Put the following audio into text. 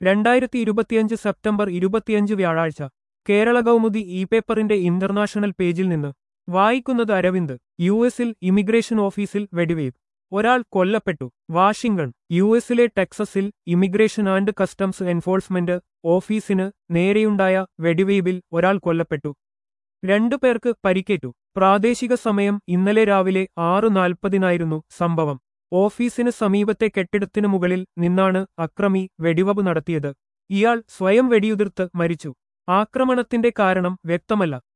രണ്ടായിരത്തി ഇരുപത്തിയഞ്ച് സെപ്റ്റംബർ ഇരുപത്തിയഞ്ച് വ്യാഴാഴ്ച കേരള കൗമുദി ഇ പേപ്പറിന്റെ ഇന്റർനാഷണൽ പേജിൽ നിന്ന് വായിക്കുന്നത് അരവിന്ദ് യു എസിൽ ഇമിഗ്രേഷൻ ഓഫീസിൽ വെടിവയ്പ് ഒരാൾ കൊല്ലപ്പെട്ടു വാഷിംഗ്ടൺ യു എസിലെ ടെക്സസിൽ ഇമിഗ്രേഷൻ ആൻഡ് കസ്റ്റംസ് എൻഫോഴ്സ്മെന്റ് ഓഫീസിന് നേരെയുണ്ടായ വെടിവയ്പിൽ ഒരാൾ കൊല്ലപ്പെട്ടു രണ്ടു പേർക്ക് പരിക്കേറ്റു പ്രാദേശിക സമയം ഇന്നലെ രാവിലെ ആറ് നാൽപ്പതിനായിരുന്നു സംഭവം ഓഫീസിന് സമീപത്തെ കെട്ടിടത്തിനു മുകളിൽ നിന്നാണ് അക്രമി വെടിവപ്പ് നടത്തിയത് ഇയാൾ സ്വയം വെടിയുതിർത്ത് മരിച്ചു ആക്രമണത്തിന്റെ കാരണം വ്യക്തമല്ല